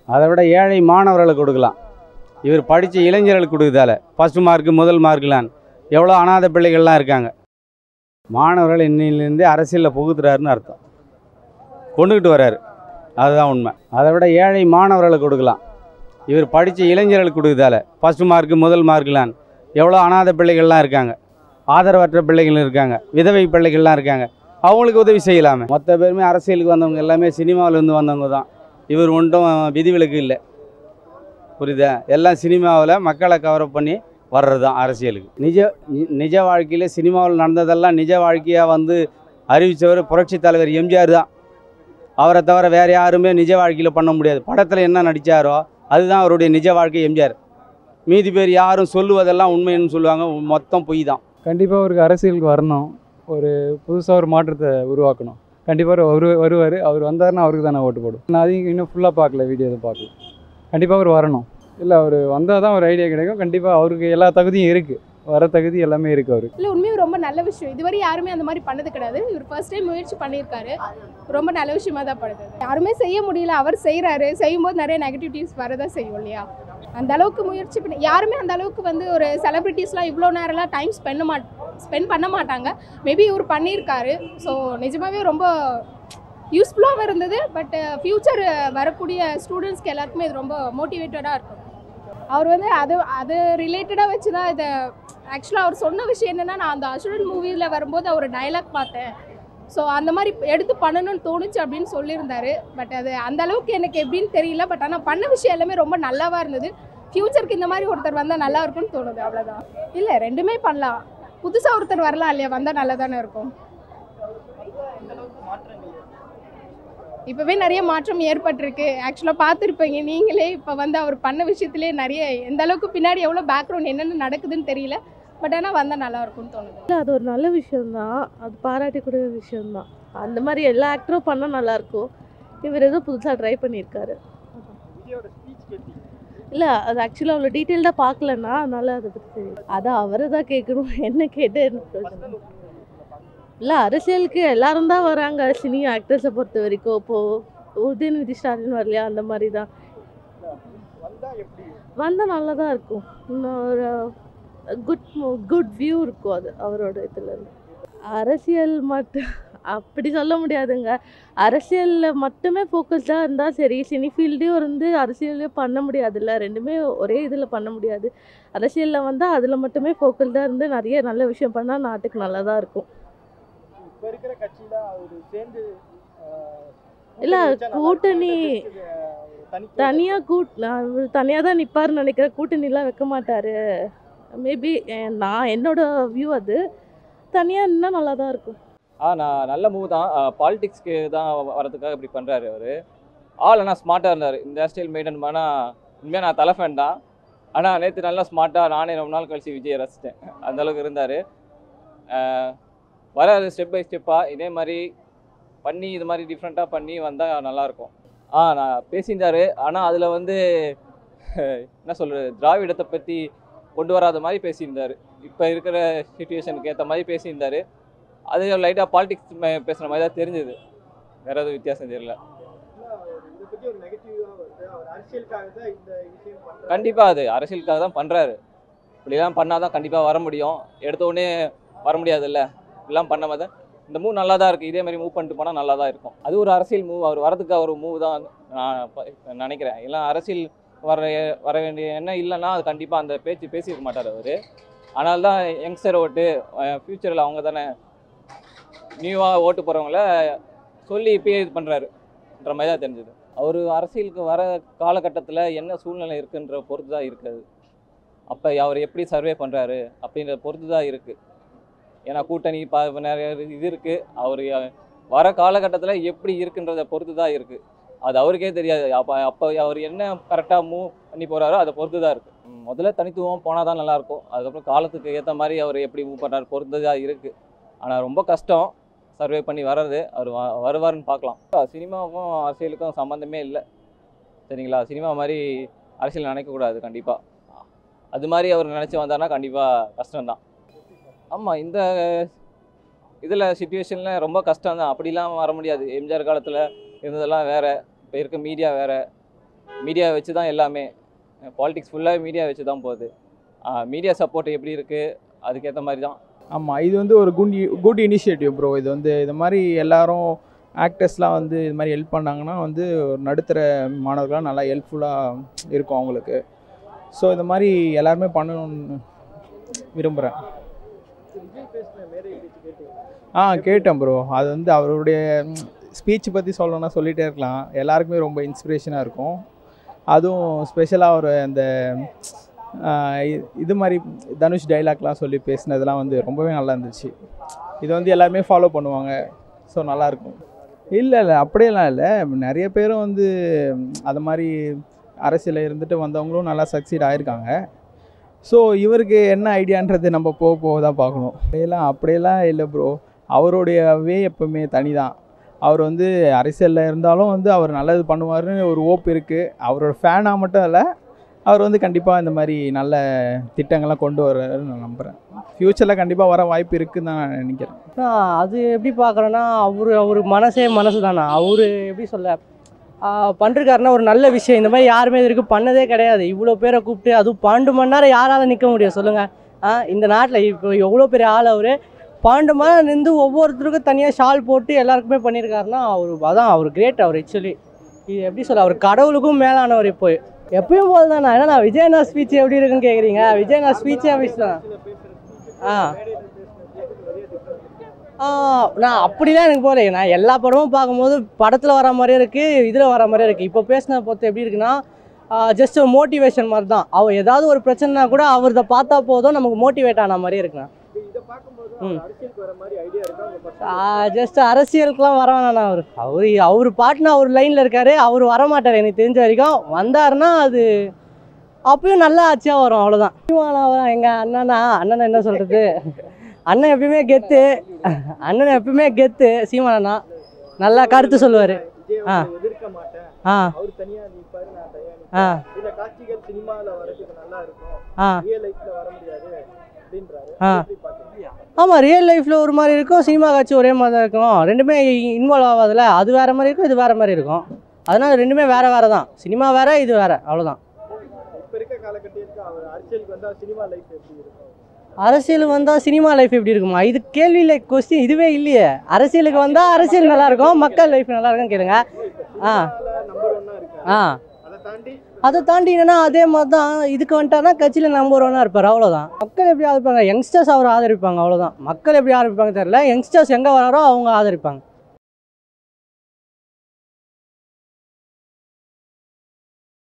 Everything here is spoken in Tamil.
அதை விட ஏழை மாணவர்களுக்கு கொடுக்கலாம் இவர் படித்த இளைஞர்களுக்கு கொடுக்குதால ஃபஸ்ட் மார்க்கு முதல் மார்க்லான் எவ்வளோ அனாதை பிள்ளைகள்லாம் இருக்காங்க மாணவர்கள் இன்னிலேருந்து அரசியலில் புகுத்துறாருன்னு அர்த்தம் கொண்டுக்கிட்டு வர்றாரு அதுதான் உண்மை அதை விட ஏழை மாணவர்களுக்கு கொடுக்கலாம் இவர் படித்த இளைஞர்களுக்கு கொடுக்குதால ஃபஸ்ட் மார்க்கு முதல் மார்க்லான் எவ்வளோ அனாதை பிள்ளைகள்லாம் இருக்காங்க ஆதரவற்ற பிள்ளைகள் இருக்காங்க விதவை பிள்ளைகள்லாம் இருக்காங்க அவங்களுக்கு உதவி செய்யலாமே மொத்த பேருமே அரசியலுக்கு வந்தவங்க எல்லாமே சினிமாவிலேருந்து வந்தவங்க தான் இவர் ஒன்றும் விதிவிலக்கு இல்லை புரியுதா எல்லாம் சினிமாவில் மக்களை கவரப் பண்ணி வர்றது தான் அரசியலுக்கு நிஜ நி- நிஜ வாழ்க்கையில் சினிமாவில் நடந்ததெல்லாம் நிஜ வாழ்க்கையாக வந்து அறிவித்தவர் புரட்சி தலைவர் எம்ஜிஆர் தான் அவரை தவிர வேறு யாருமே நிஜ வாழ்க்கையில் பண்ண முடியாது படத்தில் என்ன நடித்தாரோ அதுதான் அவருடைய நிஜ வாழ்க்கை எம்ஜிஆர் மீதி பேர் யாரும் சொல்லுவதெல்லாம் உண்மைன்னு சொல்லுவாங்க மொத்தம் பொய் தான் கண்டிப்பாக அவருக்கு அரசியலுக்கு வரணும் ஒரு புதுசாக ஒரு மாற்றத்தை உருவாக்கணும் கண்டிப்பாக அவர் வருவார் அவர் வந்தாருன்னா அவருக்கு தான் நான் ஓட்டு போடும் நான் அதையும் இன்னும் ஃபுல்லாக பார்க்கல வீடியோ எதுவும் பார்க்கல கண்டிப்பாக அவர் வரணும் இல்லை அவர் வந்தால் தான் ஒரு ஐடியா கிடைக்கும் கண்டிப்பாக அவருக்கு எல்லா தகுதியும் இருக்குது வர தகுதி எல்லாமே இருக்குது அவருக்கு இல்லை உண்மையும் ரொம்ப நல்ல விஷயம் இதுவரை யாருமே அந்த மாதிரி பண்ணது கிடையாது இவர் ஃபர்ஸ்ட் டைம் முயற்சி பண்ணியிருக்காரு ரொம்ப நல்ல விஷயமா தான் படுது யாருமே செய்ய முடியல அவர் செய்கிறாரு செய்யும்போது நிறைய நெகட்டிவிட்டிஸ் வரதான் செய்யும் இல்லையா அந்த அளவுக்கு முயற்சி பண்ணி யாருமே அந்த அளவுக்கு வந்து ஒரு செலிப்ரிட்டிஸ்லாம் இவ்வளோ நேரம்லாம் டைம் ஸ்பெண்ட் மாட் ஸ்பெண்ட் பண்ண மாட்டாங்க மேபி இவர் பண்ணியிருக்காரு ஸோ நிஜமாவே ரொம்ப யூஸ்ஃபுல்லாகவும் இருந்தது பட் ஃப்யூச்சர் வரக்கூடிய ஸ்டூடெண்ட்ஸ்க்கு எல்லாருக்குமே இது ரொம்ப மோட்டிவேட்டடாக இருக்கும் அவர் வந்து அது அது ரிலேட்டடாக வச்சு தான் இதை ஆக்சுவலாக அவர் சொன்ன விஷயம் என்னென்னா நான் அந்த அசுரன் மூவியில் வரும்போது அவர் டயலாக் பார்த்தேன் ஸோ அந்த மாதிரி எடுத்து பண்ணணும்னு தோணுச்சு அப்படின்னு சொல்லியிருந்தாரு பட் அது அந்த அளவுக்கு எனக்கு எப்படின்னு தெரியல பட் ஆனால் பண்ண விஷயம் எல்லாமே ரொம்ப நல்லாவா இருந்தது ஃப்யூச்சருக்கு இந்த மாதிரி ஒருத்தர் வந்தால் நல்லா இருக்கும்னு தோணுது அவ்வளோதான் இல்லை ரெண்டுமே பண்ணலாம் புதுசாக ஒருத்தர் வரலாம் இல்லையா வந்தால் நல்லா தானே இருக்கும் இப்போவே நிறைய மாற்றம் ஏற்பட்டிருக்கு ஆக்சுவலாக பார்த்துருப்பீங்க நீங்களே இப்போ வந்து அவர் பண்ண விஷயத்திலே நிறைய எந்த அளவுக்கு பின்னாடி எவ்வளோ பேக்ரவுண்ட் என்னென்ன நடக்குதுன்னு தெரியல பட் ஆனால் வந்தால் நல்லா இருக்கும்னு தோணுது இல்லை அது ஒரு நல்ல விஷயம்தான் அது பாராட்டக்கூடிய விஷயம்தான் அந்த மாதிரி எல்லா ஆக்டரும் பண்ணால் நல்லாயிருக்கும் இவர் ஏதோ புதுசாக ட்ரை பண்ணியிருக்காரு இல்லை அது ஆக்சுவலாக அவ்வளோ டீட்டெயில்டாக பார்க்கலன்னா அதனால அதை பற்றி தெரியும் அதை அவரை தான் கேட்கணும் என்ன கேட்டு என்ன பிரயோஜனம் இல்லை அரசியலுக்கு எல்லாரும் தான் வராங்க சினி ஆக்டர்ஸை பொறுத்த வரைக்கும் இப்போது உதயநிதி ஸ்டாலின் வரலையா அந்த மாதிரி தான் வந்தால் நல்லா தான் இருக்கும் இன்னும் ஒரு குட் குட் வியூ இருக்கும் அது அவரோட இதில் அரசியல் மட்டும் அப்படி சொல்ல முடியாதுங்க அரசியலில் மட்டுமே ஃபோக்கஸ்டாக இருந்தால் சரி சினி ஃபீல்டையும் இருந்து அரசியலையும் பண்ண முடியாதுல்ல ரெண்டுமே ஒரே இதில் பண்ண முடியாது அரசியலில் வந்தால் அதில் மட்டுமே ஃபோக்கஸ்டாக இருந்து நிறைய நல்ல விஷயம் பண்ணால் நாட்டுக்கு நல்லா தான் இருக்கும் இப்போ இருக்கிற கட்சியில அவர் சேர்ந்து இல்ல, கூட்டணி தனியாக தனியாக கூட் நான் தனியாக தான் நிற்பாருன்னு நினைக்கிறேன் கூட்டணிலாம் வைக்க மாட்டார் மேபி நான் என்னோட வியூ அது தனியாக நின்னா நல்லா தான் இருக்கும் ஆ நான் நல்ல மூவ் தான் பாலிடிக்ஸ்க்கு தான் வரதுக்காக இப்படி பண்ணுறாரு அவர் ஆள் ஆனால் ஸ்மார்ட்டாக இருந்தார் இந்த ஹேர் ஸ்டைல் மெயின்டைன் பண்ணால் உண்மையாக நான் தலை ஃபேன் தான் ஆனால் நேற்று நல்லா ஸ்மார்ட்டாக நானே ரொம்ப நாள் கழிச்சு விஜயை ரசித்தேன் அந்த அளவுக்கு இருந்தார் வராது ஸ்டெப் பை ஸ்டெப்பாக இதே மாதிரி பண்ணி இது மாதிரி டிஃப்ரெண்ட்டாக பண்ணி வந்தால் நல்லாயிருக்கும் ஆ நான் பேசியிருந்தாரு ஆனால் அதில் வந்து என்ன சொல்கிறது திராவிடத்தை பற்றி கொண்டு வராத மாதிரி பேசியிருந்தார் இப்போ இருக்கிற சுச்சுவேஷனுக்கு ஏற்ற மாதிரி பேசியிருந்தார் அது லைட்டாக பாலிடிக்ஸ் பேசுகிற மாதிரி தான் தெரிஞ்சுது வேற எதுவும் வித்தியாசம் தெரியல இதை பத்தி ஒரு நெகட்டிவா வருது அவர் அரசியலுக்காக தான் இந்த விஷயம் பண்றாரு கண்டிப்பாக அது அரசியலுக்காக தான் பண்ணுறாரு இப்படிலாம் பண்ணால் தான் கண்டிப்பாக வர முடியும் எடுத்த உடனே வர முடியாதுல்ல இப்படிலாம் பண்ண மாதிரி இந்த மூவ் நல்லா தான் இருக்குது இதே மாதிரி மூவ் பண்ணிட்டு போனால் நல்லா தான் இருக்கும் அது ஒரு அரசியல் மூவ் அவர் வரதுக்கு அவர் மூவ் தான் நான் ப- நினைக்கிறேன் இல்லை அரசியல் வர வர வேண்டிய எண்ணம் இல்லைன்னா அது கண்டிப்பாக அந்த பேச்சு பேசியிருக்க மாட்டார் அவர் அதனால தான் யங்ஸ்டர் ஓட்டு ஃப்யூச்சரில் அவங்க தானே நியூவாக ஓட்டு போகிறவங்கள சொல்லி இப்பயே இது பண்ணுறாருன்ற மாதிரி தான் தெரிஞ்சுது அவர் அரசியலுக்கு வர காலகட்டத்தில் என்ன சூழ்நிலை இருக்குன்ற பொறுத்து தான் இருக்குது அப்போ அவர் எப்படி சர்வே பண்ணுறாரு அப்படின்ற பொறுத்து தான் இருக்குது ஏன்னா கூட்டணி ப நிறைய இது இருக்குது அவர் வர காலகட்டத்தில் எப்படி இருக்குன்றத பொறுத்து தான் இருக்குது அது அவருக்கே தெரியாது அப்போ அப்போ அவர் என்ன கரெக்டாக மூவ் பண்ணி போகிறாரோ அதை பொறுத்து தான் இருக்குது முதல்ல தனித்துவம் போனால் தான் நல்லாயிருக்கும் அதுக்கப்புறம் காலத்துக்கு ஏற்ற மாதிரி அவர் எப்படி மூவ் பண்ணுறாரு பொறுத்து தான் இருக்குது ஆனால் ரொம்ப கஷ்டம் சர்வே பண்ணி வர்றது அவர் வ வருவாருன்னு பார்க்கலாம் சினிமாவுக்கும் அரசியலுக்கும் சம்மந்தமே இல்லை சரிங்களா சினிமா மாதிரி அரசியல் நினைக்கக்கூடாது கண்டிப்பாக அது மாதிரி அவர் நினச்சி வந்தாருன்னா கண்டிப்பாக கஷ்டம்தான் ஆமாம் இந்த இதில் சுச்சுவேஷனில் ரொம்ப கஷ்டம் தான் அப்படிலாம் வர முடியாது எம்ஜிஆர் காலத்தில் இருந்ததெல்லாம் வேறு இப்போ இருக்க மீடியா வேறு மீடியா வச்சு தான் எல்லாமே பாலிடிக்ஸ் ஃபுல்லாக மீடியா வச்சு தான் போகுது மீடியா சப்போர்ட் எப்படி இருக்குது அதுக்கேற்ற மாதிரி தான் ஆமாம் இது வந்து ஒரு குட் குட் இனிஷியேட்டிவ் ப்ரோ இது வந்து இது மாதிரி எல்லாரும் ஆக்டர்ஸ்லாம் வந்து இது மாதிரி ஹெல்ப் பண்ணாங்கன்னா வந்து ஒரு நடுத்தர மாணவர்களாக நல்லா ஹெல்ப்ஃபுல்லாக இருக்கும் அவங்களுக்கு ஸோ இந்த மாதிரி எல்லாருமே பண்ணணும்னு விரும்புகிறேன் விஜய் பேசின மேடை பேச்சு கேட்டீங்க ஆ கேட்டேன் ப்ரோ அது வந்து அவருடைய ஸ்பீச் பற்றி சொல்லணும்னா சொல்லிகிட்டே இருக்கலாம் எல்லாருக்குமே ரொம்ப இன்ஸ்பிரேஷனாக இருக்கும் அதுவும் ஸ்பெஷலாக ஒரு அந்த ஆ, இ- இது மாதிரி தனுஷ் டைலாக்லாம் சொல்லி பேசினதெல்லாம் வந்து ரொம்பவே நல்லா இருந்துச்சு இது வந்து எல்லாருமே ஃபாலோ பண்ணுவாங்க ஸோ நல்லாயிருக்கும் இல்லை இல்லை அப்படியெல்லாம் இல்லை நிறைய பேரும் வந்து அது மாதிரி அரசியலில் இருந்துட்டு வந்தவங்களும் நல்லா சக்சீட் ஆயிருக்காங்க ஸோ இவருக்கு என்ன ஐடியான்றது நம்ம போக போக தான் பார்க்கணும் அப்படியெல்லாம் அப்படியெல்லாம் இல்லை ப்ரோ அவருடைய வே எப்பவுமே தனி தான் அவர் வந்து அரசியலில் இருந்தாலும் வந்து அவர் நல்லது பண்ணுவாருன்னு ஒரு ஓப் இருக்குது அவரோட ஃபேனாக மட்டும் இல்லை அவர் வந்து கண்டிப்பாக இந்த மாதிரி நல்ல திட்டங்கள்லாம் கொண்டு வர்றாருன்னு நான் நம்புகிறேன் ஃப்யூச்சரில் கண்டிப்பாக வர வாய்ப்பு இருக்குன்னு தான் நான் நினைக்கிறேன் நான் அது எப்படி பார்க்குறேன்னா அவர் அவர் மனசே மனசு தானே அவர் எப்படி சொல்ல பண்ணிருக்காருன்னா ஒரு நல்ல விஷயம் இந்த மாதிரி யாருமே இது வரைக்கும் பண்ணதே கிடையாது இவ்வளோ பேரை கூப்பிட்டு அதுவும் பன்னெண்டு மணி நேரம் யாரால நிற்க முடியும் சொல்லுங்கள் ஆ இந்த நாட்டில் இப்போ எவ்வளோ பெரிய ஆள் அவர் பன்னெண்டு மணி நேரம் நின்று ஒவ்வொருத்தருக்கும் தனியாக ஷால் போட்டு எல்லாருக்குமே பண்ணியிருக்காருன்னா அவர் அதான் அவர் கிரேட் அவர் ஆக்சுவலி இது எப்படி சொல்ல அவர் கடவுளுக்கும் மேலானவர் இப்போ எப்பயும் போல் தான் ஏன்னா நான் விஜயனா ஸ்பீச் எப்படி இருக்குன்னு கேட்குறீங்க விஜயனா ஸ்பீச்சே அப்படி தான் ஆ ஆ, நான் அப்படிலாம் எனக்கு போகல நான் எல்லா படமும் பார்க்கும்போது படத்தில் வர மாதிரியே இருக்குது இதில் வர மாதிரியே இருக்குது இப்போ பேசின பொறுத்து எப்படி இருக்குன்னா ஜஸ்ட் ஒரு மோட்டிவேஷன் மாதிரி தான் அவர் ஏதாவது ஒரு பிரச்சனைனா கூட அவர்த பார்த்தா போதும் நமக்கு மோட்டிவேட் ஆன மாதிரியே இருக்குண்ணா இதை பார்க்கும்போது ம். அவர் அரசியலுக்கு வர மாதிரி ஐடியா இருக்கா உங்க பசங்க ஜஸ்ட் அரசியலுக்குலாம் வர வேணாண்ணா அவர் அவர் அவர் பாட்டுனா அவர் லைனில் இருக்காரு அவர் வர மாட்டார் எனக்கு தெரிஞ்ச வரைக்கும் வந்தாருன்னா அது அப்பயும் நல்ல ஆட்சியாக வரும் அவ்வளோதான் வரும் எங்கள் அண்ணனா அண்ணன் என்ன சொல்கிறது அண்ணன் எப்பயுமே கெத்து அண்ணன் எப்பயுமே கெத்து சீமானண்ணா நல்லா கருத்து சொல்லுவார் விஜய் ஆ. அவர்களை எதிர்க்க மாட்டேன் ஆ அவர் தனியா நிற்பாரு நான் தனியா ஆ நிற்பேன் இந்த காட்சிகள் சினிமால வரதுக்கு நல்லா இருக்கும் ஆ ரியல் லைஃப்ல வர முடியாது அப்படின்றாரு ஆ. எப்படி பாக்குறீங்க ஆமாம் ரியல் லைஃப்பில் ஒரு மாதிரி இருக்கும் சினிமா காட்சி ஒரே மாதிரி தான் இருக்கும் ரெண்டுமே இன்வால்வ் ஆகாதுல அது வேறு மாதிரி இருக்கும் இது வேறு மாதிரி இருக்கும் அதனால ரெண்டுமே வேறு வேறு தான் சினிமா வேறு இது வேறு அவ்வளோதான் இப்ப இருக்க காலகட்டத்துக்கு அவர் அரசியலுக்கு வந்தா சினிமா லைஃப் எப்படி இருக்கும் அரசியல் வந்தால் சினிமா லைஃப் எப்படி இருக்குமா இது கேள்வியில் கொஸ்டின் இதுவே இல்லையே அரசியலுக்கு வந்தால் அரசியல் நல்லா இருக்கும் மக்கள் லைஃப் நல்லா இருக்கும் கேளுங்க ஆ நம்பர் ஒன்னா இருக்கு ஆ அதை தாண்டி அதை தாண்டி என்னன்னா அதே மாதிரி தான் இதுக்கு வந்துட்டாருன்னா கட்சியில் நம்பர் ஒன்னாக இருப்பார் அவ்வளோதான் மக்கள் எப்படி ஆதரிப்பாங்க யங்ஸ்டர்ஸ் அவர் ஆதரிப்பாங்க அவ்வளோதான் மக்கள் எப்படி ஆதரிப்பாங்க தெரியல யங்ஸ்டர்ஸ் எங்கே வராரோ அவங்க ஆதரிப்பாங்க